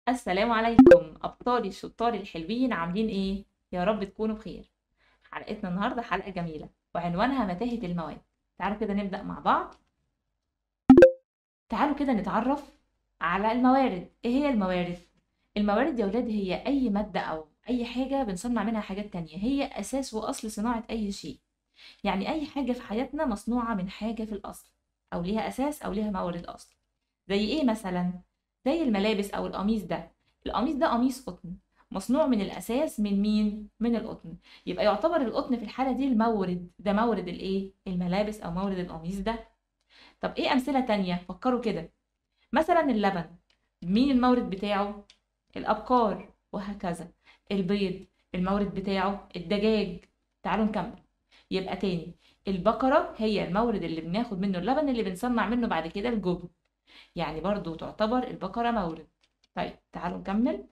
السلام عليكم أبطالي الشطار الحلوين عاملين إيه؟ يا رب تكونوا بخير حلقتنا النهاردة حلقة جميلة وعنوانها متاهة المواد تعالوا كده نبدأ مع بعض تعالوا كده نتعرف على الموارد إيه هي الموارد؟ الموارد يا ولاد هي أي مادة أو أي حاجة بنصنع منها حاجات تانية هي أساس وأصل صناعة أي شيء يعني أي حاجة في حياتنا مصنوعة من حاجة في الأصل أو ليها أساس أو ليها مورد أصل زي إيه مثلا؟ زي الملابس أو القميص ده القميص ده قميص قطن مصنوع من الأساس من مين؟ من القطن يبقى يعتبر القطن في الحالة دي المورد ده مورد الإيه؟ الملابس أو مورد القميص ده طب إيه أمثلة تانية؟ فكروا كده مثلا اللبن مين المورد بتاعه؟ الأبقار وهكذا البيض المورد بتاعه الدجاج تعالوا نكمل يبقى تاني البقرة هي المورد اللي بناخد منه اللبن اللي بنصنع منه بعد كده الجبن يعني برضو تعتبر البقرة مورد طيب تعالوا نكمل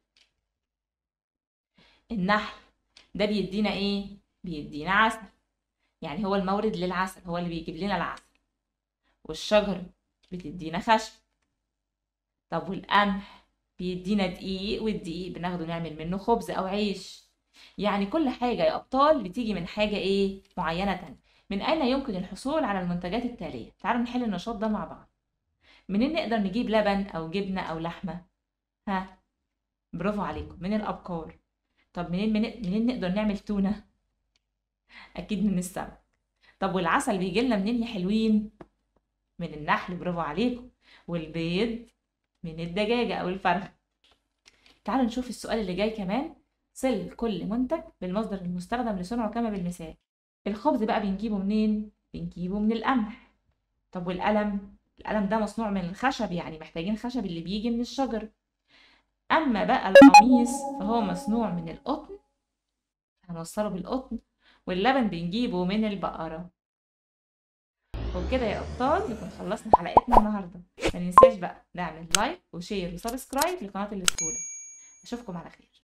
النحل ده بيدينا ايه بيدينا عسل يعني هو المورد للعسل هو اللي بيجيب لنا العسل والشجرة بتدينا خشب طب والقمح بيدينا دقيق والدقيق بناخده نعمل منه خبز او عيش يعني كل حاجة يا أبطال بتيجي من حاجة ايه معينة تانية من أين يمكن الحصول على المنتجات التالية تعالوا نحل النشاط ده مع بعض منين نقدر نجيب لبن أو جبنة أو لحمة ها برافو عليكم من الأبقار طب منين منين منين نقدر نعمل تونة أكيد من السمك طب والعسل بيجي لنا منين يا حلوين من النحل برافو عليكم والبيض من الدجاجة أو الفرخة تعالوا نشوف السؤال اللي جاي كمان صل كل منتج بالمصدر المستخدم لصنعه كما بالمثال الخبز بقى بنجيبه منين بنجيبه من القمح طب والقلم القلم ده مصنوع من الخشب يعني محتاجين خشب اللي بيجي من الشجر أما بقى القميص فهو مصنوع من القطن هنوصله بالقطن واللبن بنجيبه من البقرة وبكده يا أبطال يكون خلصنا حلقتنا النهاردة ما ننساش بقى نعمل لايك وشير وسبسكرايب لقناة الأسطورة أشوفكم على خير